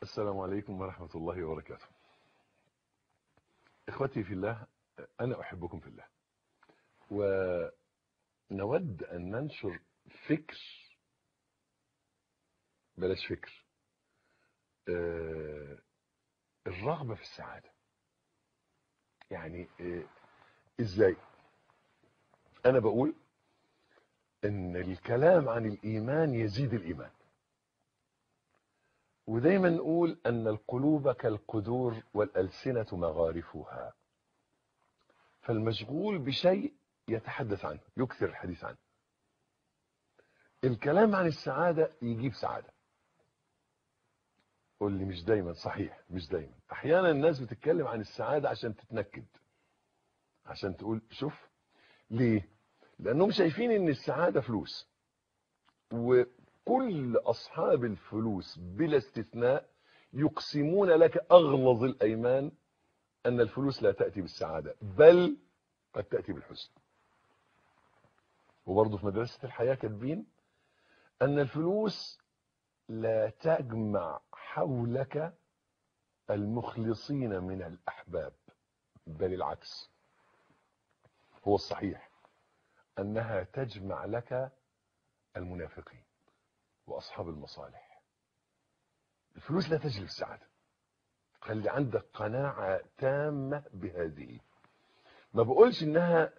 السلام عليكم ورحمة الله وبركاته إخوتي في الله أنا أحبكم في الله ونود أن ننشر فكر بلاش فكر آه الرغبة في السعادة يعني آه إزاي أنا بقول إن الكلام عن الإيمان يزيد الإيمان ودايما نقول أن القلوب كالقدور والألسنة مغارفها فالمشغول بشيء يتحدث عنه يكثر الحديث عنه الكلام عن السعادة يجيب سعادة قول لي مش دايما صحيح مش دايما احيانا الناس بتتكلم عن السعادة عشان تتنكد عشان تقول شوف ليه لانهم شايفين ان السعادة فلوس وكل اصحاب الفلوس بلا استثناء يقسمون لك اغلظ الايمان ان الفلوس لا تأتي بالسعادة بل قد تأتي بالحزن وبرضه في مدرسة الحياة كاتبين ان الفلوس لا تجمع حولك المخلصين من الأحباب بل العكس هو الصحيح أنها تجمع لك المنافقين وأصحاب المصالح الفلوس لا تجلب السعادة خلي عندك قناعة تامة بهذه ما بقولش إنها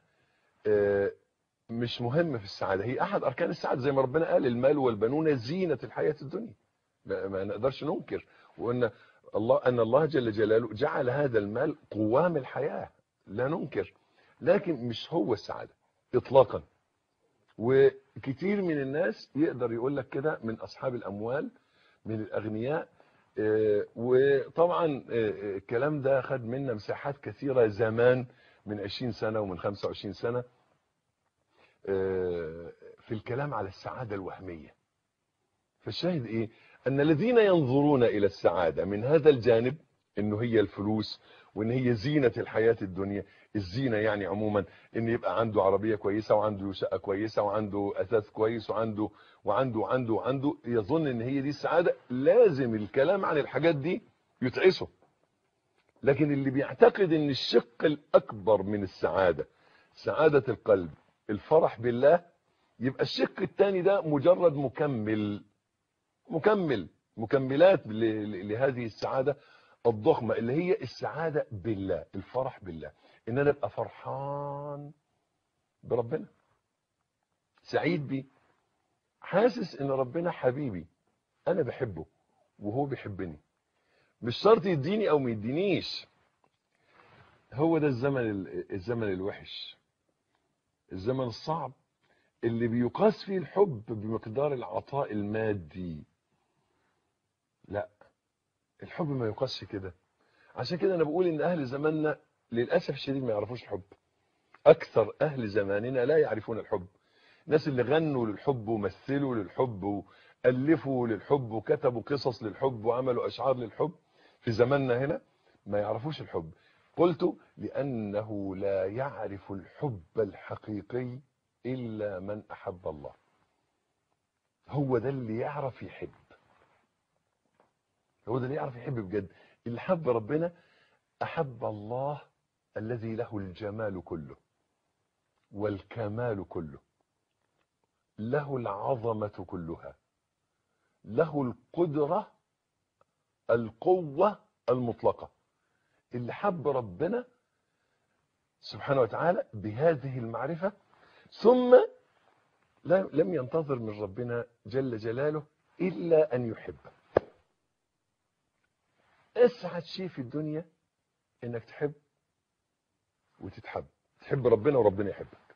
مش مهمة في السعادة هي أحد أركان السعادة زي ما ربنا قال المال والبنون زينة الحياة الدنيا ما نقدرش ننكر وأن الله أن الله جل جلاله جعل هذا المال قوام الحياة لا ننكر لكن مش هو السعادة إطلاقا وكتير من الناس يقدر يقول لك كده من أصحاب الأموال من الأغنياء وطبعا الكلام ده خد منا مساحات كثيرة زمان من 20 سنة ومن 25 سنة في الكلام على السعادة الوهمية فالشاهد ايه ان الذين ينظرون الى السعادة من هذا الجانب انه هي الفلوس وان هي زينة الحياة الدنيا الزينة يعني عموما ان يبقى عنده عربية كويسة وعنده شقة كويسة وعنده اثاث كويس وعنده وعنده وعنده وعنده يظن ان هي دي السعادة لازم الكلام عن الحاجات دي يتعسه لكن اللي بيعتقد ان الشق الاكبر من السعادة سعادة القلب الفرح بالله يبقى الشق الثاني ده مجرد مكمل مكمل مكملات لهذه السعادة الضخمة اللي هي السعادة بالله الفرح بالله ان انا ابقى فرحان بربنا سعيد بيه حاسس ان ربنا حبيبي انا بحبه وهو بيحبني مش شرط يديني او ما يدينيش هو ده الزمن الزمن الوحش الزمن الصعب اللي بيقاس فيه الحب بمقدار العطاء المادي لا الحب ما يقاسش كده عشان كده انا بقول ان اهل زماننا للاسف الشديد ما يعرفوش الحب اكثر اهل زماننا لا يعرفون الحب الناس اللي غنوا للحب ومثلوا للحب والفوا للحب وكتبوا قصص للحب وعملوا اشعار للحب في زماننا هنا ما يعرفوش الحب قلت لأنه لا يعرف الحب الحقيقي إلا من أحب الله هو ده اللي يعرف يحب هو ده اللي يعرف يحب بجد اللي حب ربنا أحب الله الذي له الجمال كله والكمال كله له العظمة كلها له القدرة القوة المطلقة اللي حب ربنا سبحانه وتعالى بهذه المعرفة ثم لم ينتظر من ربنا جل جلاله إلا أن يحبه اسعد شيء في الدنيا انك تحب وتتحب تحب ربنا وربنا يحبك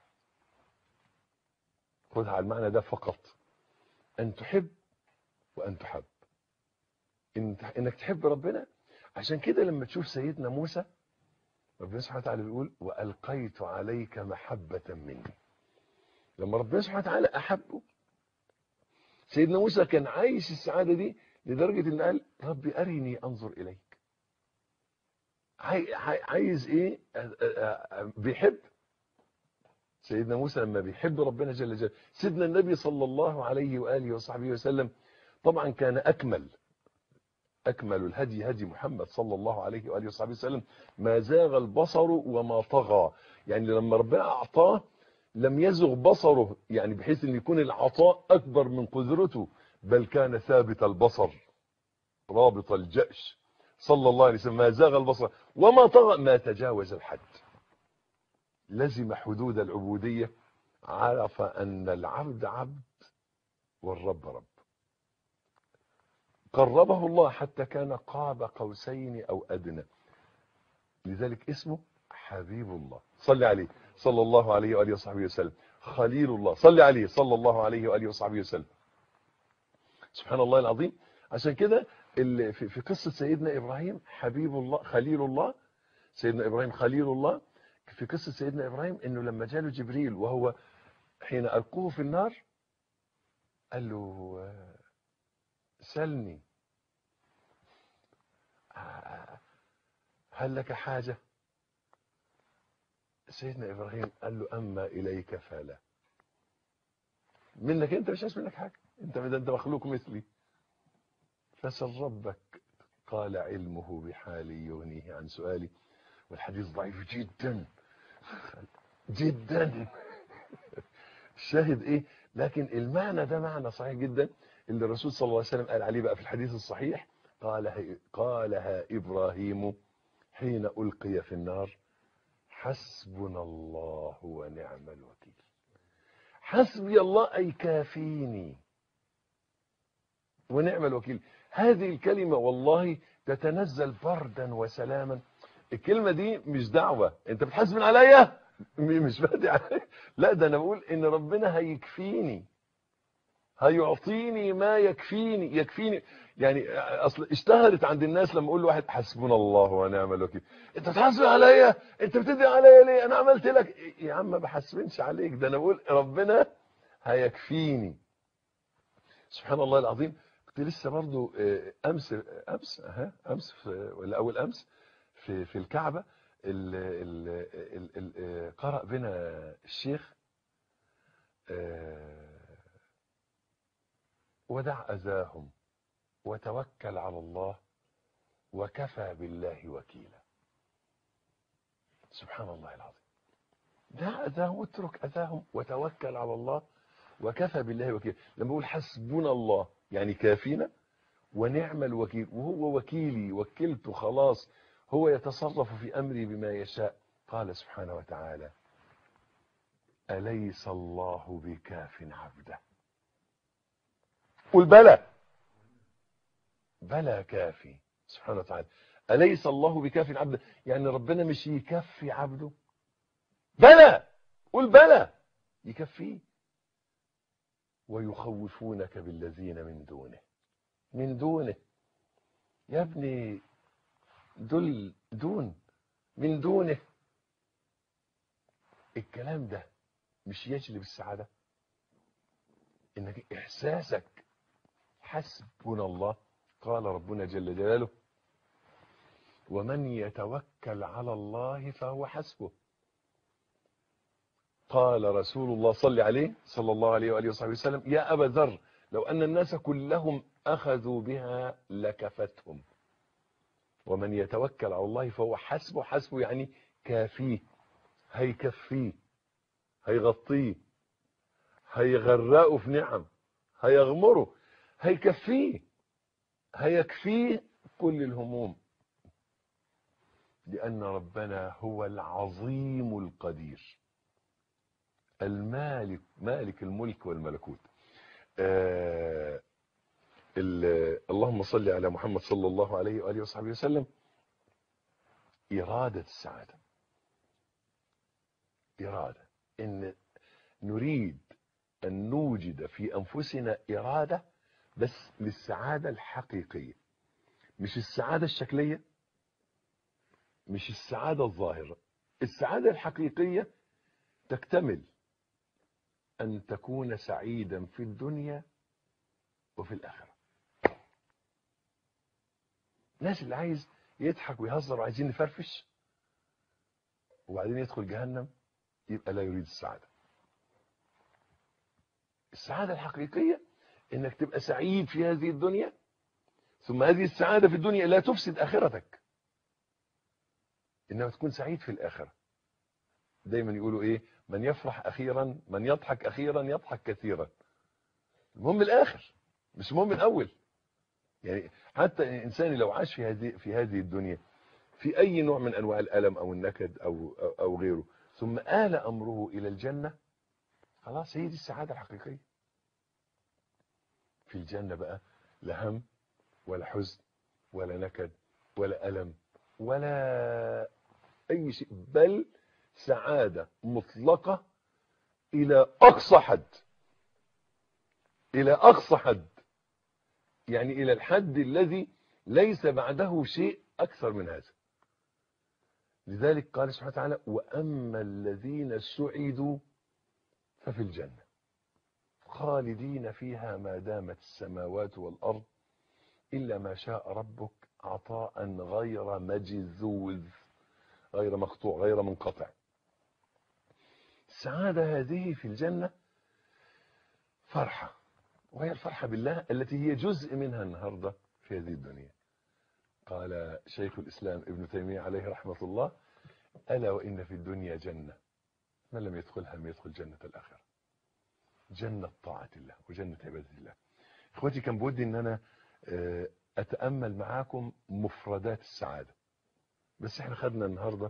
خذها على المعنى ده فقط ان تحب وان تحب انك تحب ربنا عشان كده لما تشوف سيدنا موسى ربنا سبحانه وتعالى بيقول والقيت عليك محبة مني لما ربنا سبحانه وتعالى احبه سيدنا موسى كان عايش السعادة دي لدرجة ان قال ربي ارني انظر اليك عايز ايه بيحب سيدنا موسى لما بيحب ربنا جل جلاله سيدنا النبي صلى الله عليه واله وصحبه وسلم طبعا كان اكمل أكمل الهدي هدي محمد صلى الله عليه وآله وصحبه وسلم ما زاغ البصر وما طغى يعني لما ربنا أعطاه لم يزغ بصره يعني بحيث أن يكون العطاء أكبر من قدرته بل كان ثابت البصر رابط الجأش صلى الله عليه وسلم ما زاغ البصر وما طغى ما تجاوز الحد لزم حدود العبودية عرف أن العبد عبد والرب رب قربه الله حتى كان قاب قوسين أو أدنى لذلك اسمه حبيب الله صلى عليه صلى الله عليه وآله وصحبه وسلم خليل الله صلى عليه صلى الله عليه وآله وصحبه وسلم سبحان الله العظيم عشان كده في قصة سيدنا إبراهيم حبيب الله خليل الله سيدنا إبراهيم خليل الله في قصة سيدنا إبراهيم إنه لما جاله جبريل وهو حين ألقوه في النار قال له سلني هل لك حاجة سيدنا إبراهيم قال له أما إليك فلا منك أنت مش عايز منك حاجة أنت أنت مخلوق مثلي فسل ربك قال علمه بحالي يغنيه عن سؤالي والحديث ضعيف جدا جدا الشاهد ايه لكن المعنى ده معنى صحيح جدا اللي الرسول صلى الله عليه وسلم قال عليه بقى في الحديث الصحيح قالها, قالها إبراهيم حين ألقي في النار حسبنا الله ونعم الوكيل حسبي الله أي كافيني ونعم الوكيل هذه الكلمة والله تتنزل بردا وسلاما الكلمة دي مش دعوة انت بتحاسبن عليا مش بدي عليا لا ده انا بقول ان ربنا هيكفيني هيعطيني ما يكفيني يكفيني يعني اصل اشتهرت عند الناس لما اقول لواحد حسبنا الله ونعم الوكيل انت بتحاسب عليا انت بتدي عليا ليه انا عملت لك يا عم ما بحاسبنش عليك ده انا بقول ربنا هيكفيني سبحان الله العظيم كنت لسه برضو امس امس ها امس ولا اول امس في في الكعبه ال ال ال ال قرأ بنا الشيخ ودع أذاهم وتوكل على الله وكفى بالله وكيلا سبحان الله العظيم دع أذاهم واترك أذاهم وتوكل على الله وكفى بالله وكيلا لما بقول حسبنا الله يعني كافينا ونعم الوكيل وهو وكيلي وكلته خلاص هو يتصرف في أمري بما يشاء قال سبحانه وتعالى أليس الله بكاف عبده قل بلى بلى كافي سبحانه وتعالى أليس الله بكاف عبده يعني ربنا مش يكفي عبده بلى قل بلى يكفيه ويخوفونك بالذين من دونه من دونه يا ابني دول دون من دونه الكلام ده مش يجلب السعادة انك احساسك حسبنا الله قال ربنا جل جلاله ومن يتوكل على الله فهو حسبه قال رسول الله صلى عليه صلى الله عليه وآله وصحبه وسلم يا أبا ذر لو أن الناس كلهم أخذوا بها لكفتهم ومن يتوكل على الله فهو حسبه حسبه يعني كافيه هيكفيه هيغطيه هيغرقه في نعم هيغمره هيكفيه هيكفيه كل الهموم لأن ربنا هو العظيم القدير المالك مالك الملك والملكوت آه اللهم صل على محمد صلى الله عليه وآله وصحبه وسلم إرادة السعادة إرادة إن نريد أن نوجد في أنفسنا إرادة بس للسعادة الحقيقية مش السعادة الشكلية مش السعادة الظاهرة السعادة الحقيقية تكتمل أن تكون سعيدا في الدنيا وفي الآخرة الناس اللي عايز يضحك ويهزر وعايزين نفرفش وبعدين يدخل جهنم يبقى لا يريد السعادة السعادة الحقيقية انك تبقى سعيد في هذه الدنيا ثم هذه السعادة في الدنيا لا تفسد آخرتك إنما تكون سعيد في الآخرة دايما يقولوا إيه من يفرح أخيرا من يضحك أخيرا يضحك كثيرا المهم الآخر مش المهم الأول يعني حتى الإنسان لو عاش في هذه في هذه الدنيا في أي نوع من أنواع الألم أو النكد أو أو, أو غيره ثم آل أمره إلى الجنة خلاص هي دي السعادة الحقيقية في الجنة بقى لا هم ولا حزن ولا نكد ولا ألم ولا أي شيء بل سعادة مطلقة إلى أقصى حد إلى أقصى حد يعني إلى الحد الذي ليس بعده شيء أكثر من هذا لذلك قال سبحانه وتعالى وأما الذين سعدوا ففي الجنة خالدين فيها ما دامت السماوات والأرض إلا ما شاء ربك عطاء غير مجذوذ غير مقطوع غير منقطع السعادة هذه في الجنة فرحة وهي الفرحة بالله التي هي جزء منها النهاردة في هذه الدنيا قال شيخ الإسلام ابن تيمية عليه رحمة الله ألا وإن في الدنيا جنة من لم يدخلها لم يدخل جنة الآخرة جنة طاعة الله وجنة عبادة الله اخوتي كان بودي ان انا اتأمل معاكم مفردات السعادة بس احنا خدنا النهاردة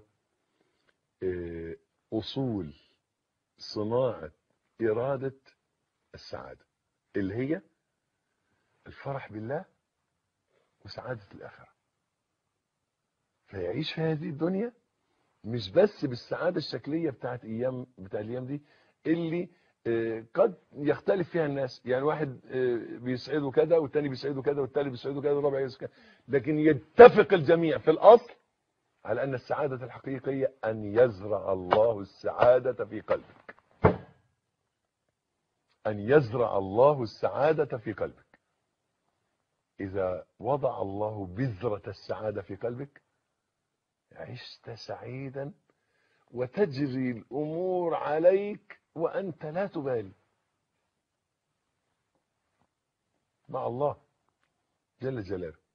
اصول صناعة ارادة السعادة اللي هي الفرح بالله وسعادة الاخرة فيعيش في هذه الدنيا مش بس بالسعادة الشكلية بتاعت ايام بتاع الايام دي اللي قد يختلف فيها الناس يعني واحد بيسعده كذا والتاني بيسعده كذا والتالي بيسعده كذا والرابع يسعده كذا لكن يتفق الجميع في الأصل على أن السعادة الحقيقية أن يزرع الله السعادة في قلبك أن يزرع الله السعادة في قلبك إذا وضع الله بذرة السعادة في قلبك عشت سعيدا وتجري الأمور عليك وأنت لا تبالي مع الله جل جلاله